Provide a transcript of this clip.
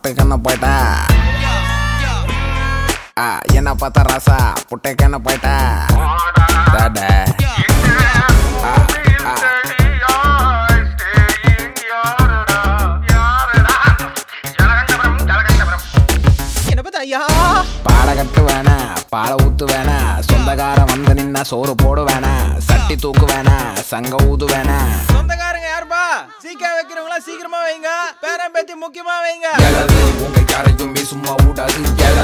புட்டுக்கண்ண போயிட்டா ஆ, என்ன பார்த்தா ராசா புட்டைக்கண்ண போயிட்டா டாடா. ஆ, ஆ. என்ன பார்த்தா ஐயா பாட கட்டு வேணா பாலை ஊத்து வேணா சொந்தக்காரன் வந்து நின்னா சோறு போடு வேணா சட்டி தூக்கு வேணா சங்க ஊது வேணா சொந்தக்காரங்க யாருப்பா சீக்கிரம் வைக்கிறவங்களா சீக்கிரமா வைங்க பேரம் பேத்தி முக்கியமா வைங்க எழது உங்க யாரையுமே சும்மா விடாது எழ